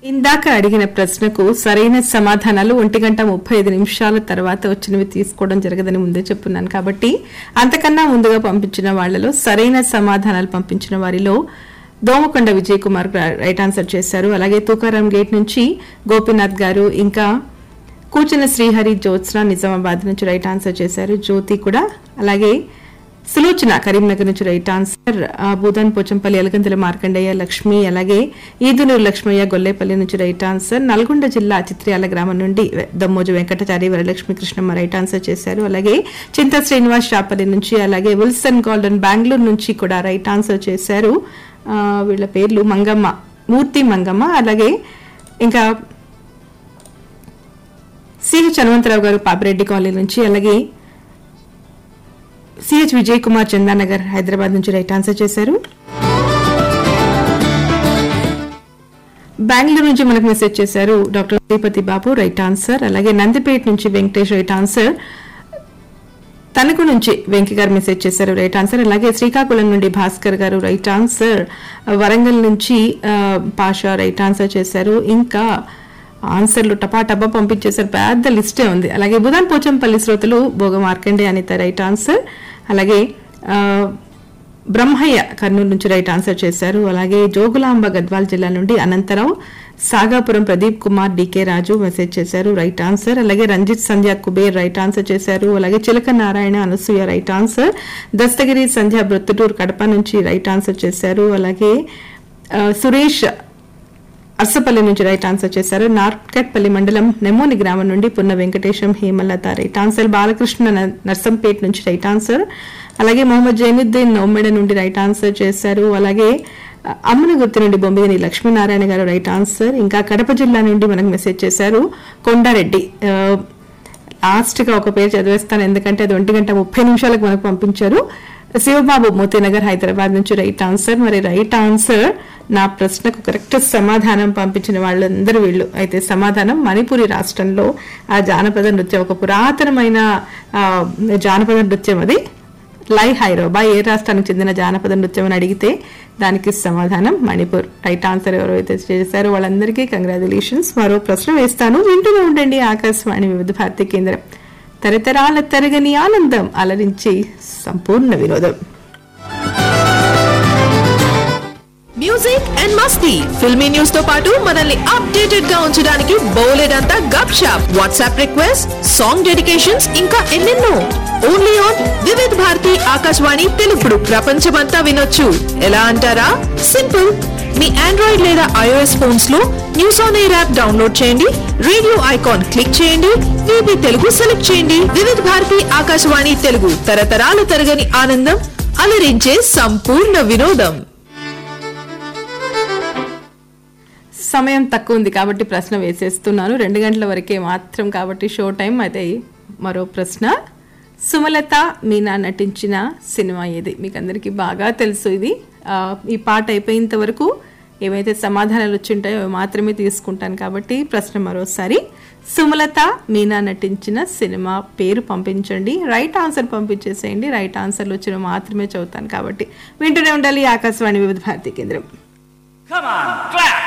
ఇందాక అడిగిన ప్రశ్నకు సరైన సమాధానాలు ఒంటి గంట ముప్పై ఐదు నిమిషాల తర్వాత వచ్చినవి తీసుకోవడం జరగదని ముందే చెప్పున్నాను కాబట్టి అంతకన్నా ముందుగా పంపించిన వాళ్లలో సరైన సమాధానాలు పంపించిన వారిలో దోమకొండ విజయ్ కుమార్ గా- రైట్ ఆన్సర్ చేశారు అలాగే తుకారాం గేట్ నుంచి గోపీనాథ్ గారు ఇంకా కూచిన శ్రీహరి జ్యోత్స్న నిజామాబాద్ నుంచి రైట్ ఆన్సర్ చేశారు జ్యోతి కూడా అలాగే సులోచన కరీంనగర్ నుంచి రైట్ ఆన్సర్ ఆ, భూదాన్ పోచంపల్లి ఎలగంతుల మార్కండయ్య లక్ష్మి అలాగే ఈదునూరు లక్ష్మయ్య గొల్లేపల్లి నుంచి రైట్ ఆన్సర్ నల్గొండ జిల్లా చిత్ర్యాల గ్రామం నుండి వె- దమ్మోజు వెంకటచారి వరలక్ష్మి కృష్ణమ్మ రైట్ ఆన్సర్ చేశారు అలాగే చింత శ్రీనివాస్ షాపల్లి నుంచి అలాగే విల్సన్ గోల్డెన్ బెంగళూరు నుంచి కూడా రైట్ ఆన్సర్ చేశారు ఆ, వీళ్ళ పేర్లు మంగమ్మ మూర్తి మంగమ్మ అలాగే ఇంకా సిహెచ్ హనుమంతరావు గారు పాపిరెడ్డి కాలనీ నుంచి అలాగే సిహెచ్ విజయ్ కుమార్ చందానగర్ హైదరాబాద్ నుంచి రైట్ ఆన్సర్ చేశారు బెంగళూరు నుంచి మనకు మెసేజ్ చేశారు doctor Sripathi Babu right answer అలాగే నందిపేట నుంచి వెంకటేష్ రైట్ ఆన్సర్ తణుకు నుంచి వెంకి గారు మెసేజ్ చేశారు రైట్ ఆన్సర్ అలాగే శ్రీకాకుళం నుండి భాస్కర్ గారు రైట్ ఆన్సర్ వరంగల్ నుంచి ఆ, పాషా రైట్ ఆన్సర్ చేశారు ఇంకా ఆన్సర్లు టపా టపా పంపించేశారు పెద్ద లిస్టే ఉంది అలాగే బుధాన్ పోచంపల్లి శ్రోతలు భోగ మార్కండే అనిత రైట్ ఆన్సర్ అలాగే ఆ, బ్రహ్మయ్య కర్నూలు నుంచి రైట్ ఆన్సర్ చేశారు అలాగే జోగులాంబ గద్వాల్ జిల్లా నుండి అనంతరావు సాగాపురం ప్రదీప్ కుమార్ డికే రాజు మెసేజ్ చేశారు రైట్ ఆన్సర్ అలాగే రంజిత్ సంధ్య కుబేర్ రైట్ ఆన్సర్ చేశారు అలాగే చిలక నారాయణ అనసూయ రైట్ ఆన్సర్ దస్తగిరి సంధ్య బ్రొత్తుటూరు కడప నుంచి రైట్ ఆన్సర్ చేశారు అలాగే ఆ, సురేష్ అర్సపల్లి నుంచి రైట్ ఆన్సర్ చేశారు నార్కట్పల్లి మండలం నెమోని గ్రామం నుండి పున్న వెంకటేశం హేమలత రైట్ ఆన్సర్ బాలకృష్ణ న- నర్సంపేట్ నుంచి రైట్ ఆన్సర్ అలాగే మొహమ్మద్ జైనుద్దీన్ నౌమెడ నుండి రైట్ ఆన్సర్ చేశారు అలాగే అ, అమ్మన గుర్తు నుండి బొమ్మిదిని లక్ష్మీనారాయణ గారు రైట్ ఆన్సర్ ఇంకా కడప జిల్లా నుండి మనకు మెసేజ్ చేశారు కొండారెడ్డి ఆ, లాస్ట్ గా ఒక పేరు చదివేస్తాను ఎందుకంటే అది ఒంటి గంట ముప్పై నిమిషాలకు మనకు పంపించారు శివబాబు మోతీనగర్ హైదరాబాద్ నుంచి రైట్ ఆన్సర్ మరి రైట్ ఆన్సర్ నా ప్రశ్నకు కరెక్ట్ సమాధానం పంపించిన వాళ్ళందరూ వీళ్ళు అయితే సమాధానం మణిపురి రాష్ట్రంలో ఆ జానపద నృత్యం ఒక పురాతనమైన ఆ, జానపద నృత్యం అది లై హైరోబా ఏ రాష్ట్రానికి చెందిన జానపద నృత్యం అని అడిగితే దానికి సమాధానం మణిపూర్ రైట్ ఆన్సర్ ఎవరైతే చేశారో వాళ్ళందరికీ కంగ్రాచులేషన్స్ మరో ప్రశ్న వేస్తాను వింటూనే ఉండండి ఆకాశవాణి వివిధ భారతి కేంద్రం తరతరాల తరగని ఆనందం అలరించి సంపూర్ణ వినోదం మ్యూజిక్ అండ్ మస్తీ ఫిల్మీ న్యూస్ తో పాటు మనల్ని అప్డేటెడ్ గా ఉంచడానికి బోలెడ్ అంతా gup shup WhatsApp request song dedications ఇంకా ఎన్నెన్నో ఓన్లీ ఆన్ వివిధ్ భారతి ఆకాశవాణి తెలుగుడు ప్రపంచమంతా వినొచ్చు ఎలా అంటారా సింపుల్ మీ ఆండ్రాయిడ్ లేదా ఐఓఎస్ ఫోన్స్ లో news on air app download చేయండి రేడియో ఐకాన్ క్లిక్ చేయండి వీబీ తెలుగు సెలెక్ట్ చేయండి వివిధ్ భారతి ఆకాశవాణి తెలుగు తరతరాల తరగని ఆనందం అలరించే సంపూర్ణ వినోదం సమయం తక్కువ ఉంది కాబట్టి ప్రశ్న వేసేస్తున్నాను రెండు గంటల వరకే మాత్రం కాబట్టి షో టైం అయితే మరో ప్రశ్న సుమలత మీనా నటించిన సినిమా ఏది మీకు అందరికీ బాగా తెలుసు ఇది ఆ, ఈ పాట అయిపోయేంత వరకు ఏవైతే సమాధానాలు వచ్చింటాయో అవి మాత్రమే తీసుకుంటాను కాబట్టి ప్రశ్న మరోసారి సుమలత మీనా నటించిన సినిమా పేరు పంపించండి రైట్ ఆన్సర్ పంపించేసేయండి రైట్ ఆన్సర్లు వచ్చిన మాత్రమే చదువుతాను కాబట్టి వింటూనే ఉండాలి ఆకాశవాణి వివిధ భారతి కేంద్రం Come on, clap!